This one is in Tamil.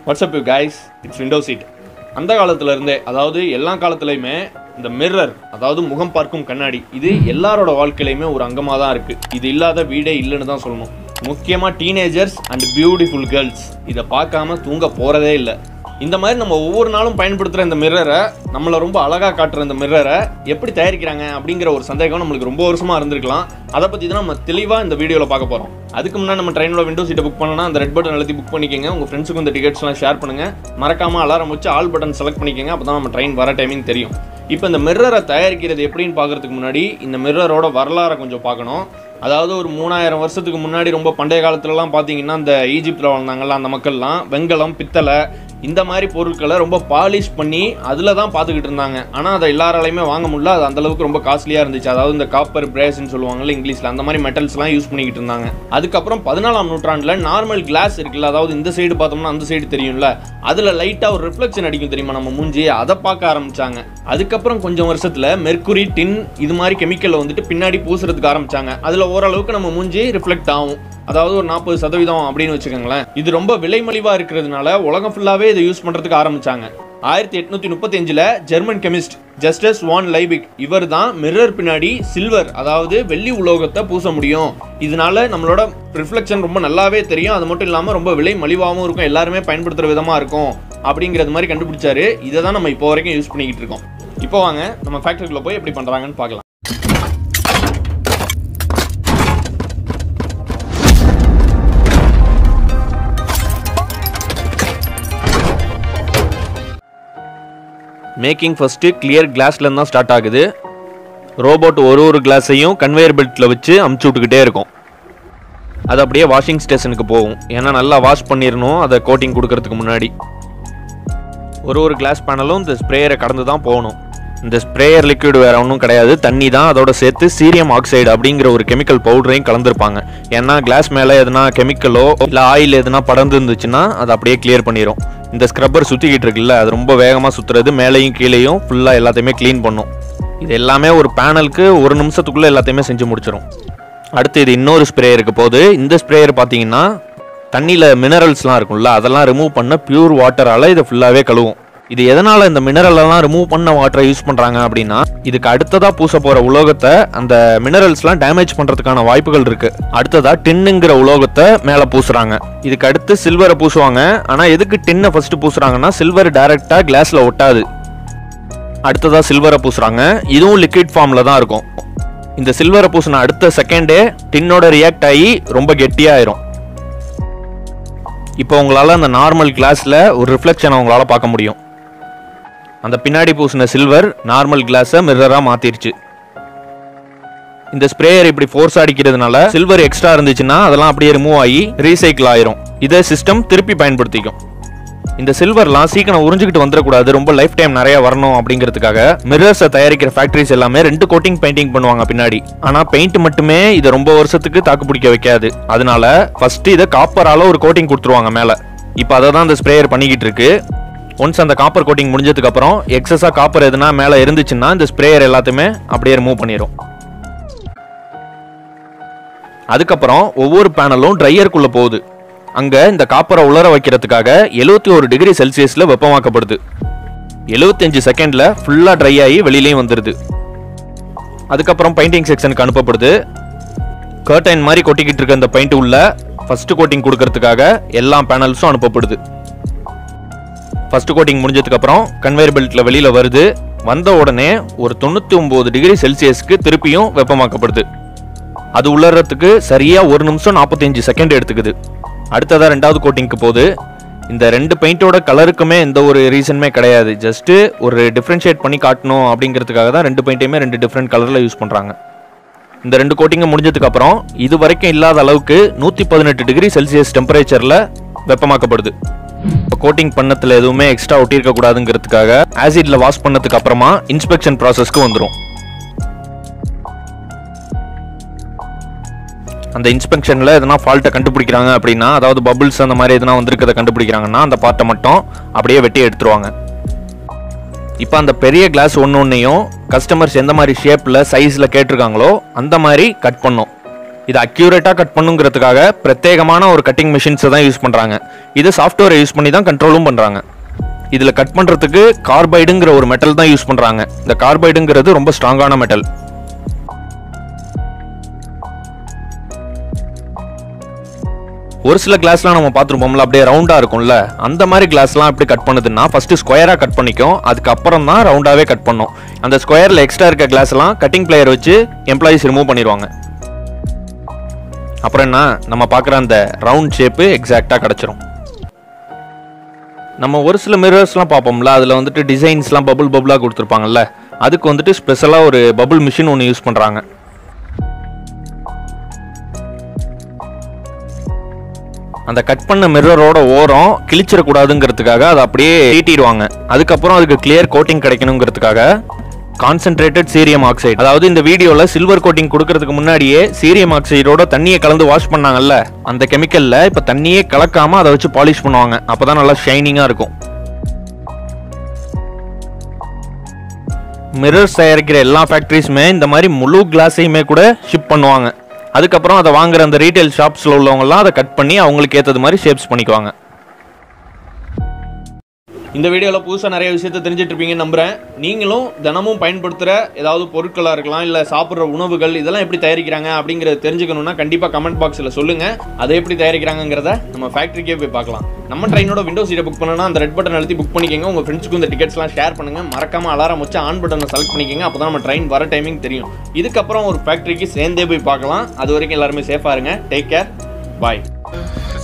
WhatsApp you guys it's window seat அந்த காலத்துல இருந்தே அதாவது எல்லா காலத்துலையுமே இந்த மிரர் அதாவது முகம் பார்க்கும் கண்ணாடி இது எல்லாரோட வாழ்க்கையிலையுமே ஒரு அங்கமாக தான் இருக்குது இது இல்லாத வீடே இல்லைன்னு தான் சொல்லணும் முக்கியமாக டீனேஜர்ஸ் அண்ட் பியூட்டிஃபுல் கேர்ள்ஸ் இதை பார்க்காம தூங்க போகிறதே இல்லை இந்த மாதிரி நம்ம ஒவ்வொரு நாளும் பயன்படுத்துகிற இந்த மிரரை நம்மளை ரொம்ப அழகாக காட்டுற இந்த மிரரை எப்படி தயாரிக்கிறாங்க அப்படிங்கிற ஒரு சந்தேகம் நம்மளுக்கு ரொம்ப வருஷமாக இருந்திருக்கலாம் அதை பற்றி தான் நம்ம தெளிவாக இந்த வீடியோவில் பார்க்க போகிறோம் அதுக்கு முன்னாடி நம்ம ட்ரெயினோட விண்டோ சீட்டை புக் பண்ணனா அந்த ரெட் பட்டன் அழுத்தி புக் பண்ணிக்கோங்க உங்கள் ஃப்ரெண்ட்ஸுக்கும் இந்த டிக்கெட்ஸ்லாம் ஷேர் பண்ணுங்கள் மறக்காமல் அலாரம் வச்சு ஆல் பட்டன் செலக்ட் பண்ணிக்கோங்க அப்போ தான் நம்ம ட்ரெயின் வர டைமிங் தெரியும் இப்போ இந்த மிரரை தயாரிக்கிறது எப்படின்னு பார்க்கறதுக்கு முன்னாடி இந்த மிரரோட வரலாறை கொஞ்சம் பார்க்கணும் அதாவது ஒரு மூணாயிரம் வருஷத்துக்கு முன்னாடி ரொம்ப பண்டைய காலத்துலலாம் பார்த்தீங்கன்னா இந்த ஈஜிப்தில் வாழ்ந்தாங்கல்ல அந்த மக்கள்லாம் வெங்கலம் பித்தளை இந்த மாதிரி பொருட்களை ரொம்ப பாலிஷ் பண்ணி அதில் தான் பார்த்துக்கிட்டு இருந்தாங்க ஆனால் அதை எல்லாராலையுமே வாங்க முடியல அது அந்த அளவுக்கு ரொம்ப காஸ்ட்லியாக இருந்துச்சு அதாவது இந்த காப்பர் பிரேஸ்ன்னு சொல்லுவாங்கல்ல இங்கிலீஷில் அந்த மாதிரி மெட்டல்ஸ்லாம் யூஸ் பண்ணிக்கிட்டு இருந்தாங்க அதுக்கப்புறம் பதினாலாம் நூற்றாண்டில் நார்மல் கிளாஸ் இருக்குல்ல அதாவது இந்த சைடு பார்த்தோம்னா அந்த சைடு தெரியும்ல அதில் லைட்டாக ஒரு ரிஃப்ளெக்ஷன் அடிக்கும் தெரியுமா நம்ம மூஞ்சி அதை பார்க்க ஆரம்பிச்சாங்க அதுக்கப்புறம் கொஞ்சம் வருஷத்தில் மெர்க்குரி டின் இது மாதிரி கெமிக்கலை வந்துட்டு பின்னாடி பூசுறதுக்கு ஆரம்பிச்சாங்க அதில் ஓரளவுக்கு நம்ம மூஞ்சி ரிஃப்ளெக்ட் ஆகும் அதாவது ஒரு நாற்பது சதவீதம் அப்படின்னு வச்சுக்கோங்களேன் இது ரொம்ப விலை மலிவாக இருக்கிறதுனால உலகம் ஃபுல்லாகவே இதை யூஸ் பண்ணுறதுக்கு ஆரம்பிச்சாங்க ஆயிரத்தி எட்நூத்தி முப்பத்தி அஞ்சுல ஜெர்மன் கெமிஸ்ட் ஜஸ்டஸ் வான் லைபிக் இவர் தான் மிரர் பின்னாடி சில்வர் அதாவது வெள்ளி உலோகத்தை பூச முடியும் இதனால நம்மளோட ரிஃப்ளெக்ஷன் ரொம்ப நல்லாவே தெரியும் அது மட்டும் இல்லாமல் ரொம்ப விலை மலிவாகவும் இருக்கும் எல்லாருமே பயன்படுத்துகிற விதமாக இருக்கும் அப்படிங்கிறது மாதிரி கண்டுபிடிச்சாரு இதை தான் நம்ம இப்போ வரைக்கும் யூஸ் பண்ணிக்கிட்டு இருக்கோம் இப்போ வாங்க நம்ம ஃபேக்டரிக்குள்ள போய் எப்படி பண்ணுறாங்கன்னு பார்க்கலாம் மேக்கிங் ஃபஸ்ட்டு கிளியர் கிளாஸ்லேருந்து தான் ஸ்டார்ட் ஆகுது ரோபோட் ஒரு ஒரு கிளாஸையும் கன்வேயர் பெல்ட்டில் வச்சு அமுச்சு விட்டுக்கிட்டே இருக்கும் அது அப்படியே வாஷிங் ஸ்டேஷனுக்கு போகும் ஏன்னா நல்லா வாஷ் பண்ணிடணும் அதை கோட்டிங் கொடுக்கறதுக்கு முன்னாடி ஒரு ஒரு கிளாஸ் பேனலும் இந்த ஸ்ப்ரேயரை கடந்து தான் போகணும் இந்த ஸ்ப்ரேயர் லிக்விட் வேற ஒன்றும் கிடையாது தண்ணி தான் அதோட சேர்த்து சீரியம் ஆக்சைடு அப்படிங்கிற ஒரு கெமிக்கல் பவுடரையும் கலந்துருப்பாங்க ஏன்னா கிளாஸ் மேலே எதுனா கெமிக்கலோ இல்லை ஆயில் எதுனா படர்ந்து இருந்துச்சுன்னா அதை அப்படியே கிளியர் பண்ணிடும் இந்த ஸ்க்ரப்பர் சுற்றிக்கிட்டு இருக்குல்ல அது ரொம்ப வேகமாக சுற்றுறது மேலேயும் கீழேயும் ஃபுல்லாக எல்லாத்தையுமே க்ளீன் பண்ணும் இது எல்லாமே ஒரு பேனலுக்கு ஒரு நிமிஷத்துக்குள்ளே எல்லாத்தையுமே செஞ்சு முடிச்சிடும் அடுத்து இது இன்னொரு ஸ்ப்ரேயருக்கு போகுது இந்த ஸ்ப்ரேயர் பார்த்தீங்கன்னா தண்ணியில் மினரல்ஸ்லாம் இருக்கும்ல அதெல்லாம் ரிமூவ் பண்ண பியூர் வாட்டரால் இதை ஃபுல்லாகவே கழுவும் இது எதனால் இந்த மினரலெல்லாம் ரிமூவ் பண்ண வாட்டரை யூஸ் பண்ணுறாங்க அப்படின்னா இதுக்கு அடுத்ததாக பூச போகிற உலோகத்தை அந்த மினரல்ஸ்லாம் டேமேஜ் பண்ணுறதுக்கான வாய்ப்புகள் இருக்குது அடுத்ததாக டின்னுங்கிற உலோகத்தை மேலே பூசுகிறாங்க இதுக்கு அடுத்து சில்வரை பூசுவாங்க ஆனால் எதுக்கு டின்னை ஃபஸ்ட்டு பூசுகிறாங்கன்னா சில்வர் டைரெக்டாக கிளாஸில் ஒட்டாது அடுத்ததாக சில்வரை பூசுகிறாங்க இதுவும் லிக்விட் ஃபார்மில் தான் இருக்கும் இந்த சில்வரை பூசின அடுத்த செகண்டே டின்னோட ரியாக்ட் ஆகி ரொம்ப கெட்டியாயிரும் இப்போ உங்களால் அந்த நார்மல் கிளாஸில் ஒரு ரிஃப்ளெக்ஷனை உங்களால் பார்க்க முடியும் அந்த பின்னாடி பூசின சில்வர் நார்மல் கிளாஸை மிரராக மாற்றிருச்சு இந்த ஸ்ப்ரேயர் இப்படி ஃபோர்ஸ் அடிக்கிறதுனால சில்வர் எக்ஸ்ட்ரா இருந்துச்சுன்னா அதெல்லாம் அப்படியே ரிமூவ் ஆகி ரீசைக்கிள் ஆயிரும் இதே சிஸ்டம் திருப்பி பயன்படுத்திக்கும் இந்த சில்வர்லாம் சீக்கிரம் உறிஞ்சிக்கிட்டு வந்துடக்கூடாது ரொம்ப லைஃப் டைம் நிறைய வரணும் அப்படிங்கிறதுக்காக மிரர்ஸை தயாரிக்கிற ஃபேக்டரிஸ் எல்லாமே ரெண்டு கோட்டிங் பெயிண்டிங் பண்ணுவாங்க பின்னாடி ஆனால் பெயிண்ட் மட்டுமே இதை ரொம்ப வருஷத்துக்கு தாக்கு பிடிக்க வைக்காது அதனால ஃபர்ஸ்ட் இதை காப்பரால ஒரு கோட்டிங் கொடுத்துருவாங்க மேலே இப்போ அதை தான் இந்த ஸ்ப்ரேயர் பண்ணிக்கிட்டு இருக்கு ஒன்ஸ் அந்த காப்பர் கோட்டிங் முடிஞ்சதுக்கு அப்புறம் எக்ஸஸாக காப்பர் எதுனா மேலே இருந்துச்சுன்னா இந்த ஸ்ப்ரேயர் எல்லாத்தையுமே அப்படியே ரிமூவ் பண்ணிடும் அதுக்கப்புறம் ஒவ்வொரு பேனலும் ட்ரையருக்குள்ளே போகுது அங்கே இந்த காப்பரை உலர வைக்கிறதுக்காக எழுபத்தி ஒரு டிகிரி செல்சியஸில் வெப்பமாக்கப்படுது எழுபத்தஞ்சு செகண்டில் ஃபுல்லாக ட்ரை ஆகி வெளியிலையும் வந்துடுது அதுக்கப்புறம் பெயிண்டிங் செக்ஷனுக்கு அனுப்பப்படுது கர்டைன் மாதிரி கொட்டிக்கிட்டு இருக்க இந்த பெயிண்ட் உள்ள ஃபர்ஸ்ட் கோட்டிங் கொடுக்கறதுக்காக எல்லா பேனல்ஸும் அனுப்பப்படுது ஃபர்ஸ்ட் கோட்டிங் முடிஞ்சதுக்கப்புறம் கன்வேயர் பெல்ட்டில் வெளியில் வருது வந்த உடனே ஒரு தொண்ணூற்றி ஒம்பது டிகிரி செல்சியஸ்க்கு திருப்பியும் வெப்பமாக்கப்படுது அது உள்ளறதுக்கு சரியாக ஒரு நிமிஷம் நாற்பத்தஞ்சு செகண்ட் எடுத்துக்குது அடுத்ததாக ரெண்டாவது கோட்டிங்க்கு போகுது இந்த ரெண்டு பெயிண்டோட கலருக்குமே எந்த ஒரு ரீசனுமே கிடையாது ஜஸ்ட்டு ஒரு டிஃப்ரென்ஷியேட் பண்ணி காட்டணும் அப்படிங்கிறதுக்காக தான் ரெண்டு பெயிண்ட்டையுமே ரெண்டு டிஃப்ரெண்ட் கலரில் யூஸ் பண்ணுறாங்க இந்த ரெண்டு கோட்டிங்கை முடிஞ்சதுக்கப்புறம் இது வரைக்கும் இல்லாத அளவுக்கு நூற்றி பதினெட்டு டிகிரி செல்சியஸ் டெம்பரேச்சரில் வெப்பமாக்கப்படுது இப்போ கோட்டிங் பண்ணத்தில் எதுவுமே எக்ஸ்ட்ரா ஒட்டியிருக்க கூடாதுங்கிறதுக்காக ஆசிட்ல வாஷ் பண்ணதுக்கு அப்புறமா இன்ஸ்பெக்ஷன் ப்ராசஸ்க்கு வந்துடும் அந்த இன்ஸ்பெக்ஷனில் எதனா ஃபால்ட்டை கண்டுபிடிக்கிறாங்க அப்படின்னா அதாவது பபிள்ஸ் அந்த மாதிரி எதனா வந்திருக்கிறத கண்டுபிடிக்கிறாங்கன்னா அந்த பார்ட்டை மட்டும் அப்படியே வெட்டி எடுத்துருவாங்க இப்போ அந்த பெரிய கிளாஸ் ஒன்று ஒன்றையும் கஸ்டமர்ஸ் எந்த மாதிரி ஷேப்பில் சைஸில் கேட்டிருக்காங்களோ அந்த மாதிரி கட் பண்ணோம் இது அக்யூரேட்டாக கட் பண்ணுங்கிறதுக்காக பிரத்யேகமான ஒரு கட்டிங் மிஷின்ஸை தான் யூஸ் பண்ணுறாங்க இது சாஃப்ட்வேரை யூஸ் பண்ணி தான் கண்ட்ரோலும் பண்ணுறாங்க இதில் கட் பண்ணுறதுக்கு கார்பைடுங்கிற ஒரு மெட்டல் தான் யூஸ் பண்ணுறாங்க இந்த கார்பைடுங்கிறது ரொம்ப ஸ்ட்ராங்கான மெட்டல் ஒரு சில கிளாஸ்லாம் நம்ம பார்த்துருப்போம்ல அப்படியே ரவுண்டாக இருக்கும்ல அந்த மாதிரி கிளாஸ்லாம் எப்படி கட் பண்ணுதுன்னா ஃபஸ்ட்டு ஸ்கொயராக கட் பண்ணிக்கும் அதுக்கப்புறம் தான் ரவுண்டாகவே கட் பண்ணும் அந்த ஸ்கொயரில் எக்ஸ்ட்ரா இருக்க கிளாஸ்லாம் கட்டிங் பிளேயர் வச்சு எம்ப்ளாயீஸ் ரிமூவ் பண்ணிடுவாங்க அப்புறம் என்ன நம்ம பார்க்குற அந்த ரவுண்ட் ஷேப்பு எக்ஸாக்டாக கிடச்சிரும் நம்ம ஒரு சில மிரர்ஸ்லாம் பார்ப்போம்ல அதில் வந்துட்டு டிசைன்ஸ்லாம் பபுள் பபுளாக கொடுத்துருப்பாங்கல்ல அதுக்கு வந்துட்டு ஸ்பெஷலாக ஒரு பபுள் மிஷின் ஒன்று யூஸ் பண்ணுறாங்க அந்த கட் பண்ண மிரரோட ஓரம் கிழிச்சிடக்கூடாதுங்கிறதுக்காக அதை அப்படியே தீட்டிடுவாங்க அதுக்கப்புறம் அதுக்கு கிளியர் கோட்டிங் கிடைக்கணுங்கிறதுக்காக கான்சென்ட்ரேட்டட் சீரியம் ஆக்சைடு அதாவது இந்த வீடியோவில் சில்வர் கோட்டிங் கொடுக்கறதுக்கு முன்னாடியே சீரியம் ஆக்சைடோட தண்ணியை கலந்து வாஷ் பண்ணாங்கல்ல அந்த கெமிக்கலில் இப்போ தண்ணியே கலக்காம அதை வச்சு பாலிஷ் பண்ணுவாங்க அப்போ தான் நல்லா ஷைனிங்காக இருக்கும் மிரர்ஸ் தயாரிக்கிற எல்லா ஃபேக்ட்ரிஸுமே இந்த மாதிரி முழு கிளாஸையுமே கூட ஷிப் பண்ணுவாங்க அதுக்கப்புறம் அதை வாங்குற அந்த ரீட்டைல் ஷாப்ஸில் உள்ளவங்கலாம் அதை கட் பண்ணி அவங்களுக்கு ஏற்றது மாதிரி ஷேப்ஸ் பண்ணிக்குவாங்க இந்த வீடியோவில் புதுசாக நிறைய விஷயத்தை தெரிஞ்சுட்டு இருப்பீங்கன்னு நம்புறேன் நீங்களும் தினமும் பயன்படுத்துகிற ஏதாவது பொருட்களாக இருக்கலாம் இல்லை சாப்பிட்ற உணவுகள் இதெல்லாம் எப்படி தயாரிக்கிறாங்க அப்படிங்கிறத தெரிஞ்சுக்கணும்னா கண்டிப்பாக கமெண்ட் பாக்ஸில் சொல்லுங்கள் அதை எப்படி தயாரிக்கிறாங்கிறத நம்ம ஃபேக்ட்ரிக்கே போய் பார்க்கலாம் நம்ம ட்ரெயினோட விண்டோ சீட்டை புக் பண்ணனா அந்த ரெட் பட்டன் அழுத்தி புக் பண்ணிக்கோங்க உங்கள் ஃப்ரெண்ட்ஸுக்கும் இந்த டிக்கெட்ஸ்லாம் ஷேர் பண்ணுங்கள் மறக்காம அலாரம் வச்சு ஆன் பட்டனை செலக்ட் பண்ணிக்கோங்க அப்போ தான் நம்ம ட்ரெயின் வர டைமிங் தெரியும் இதுக்கப்புறம் ஒரு ஃபேக்ட்ரிக்கு சேர்ந்தே போய் பார்க்கலாம் அது வரைக்கும் எல்லாருமே சேஃபாக இருங்க டேக் கேர் பாய்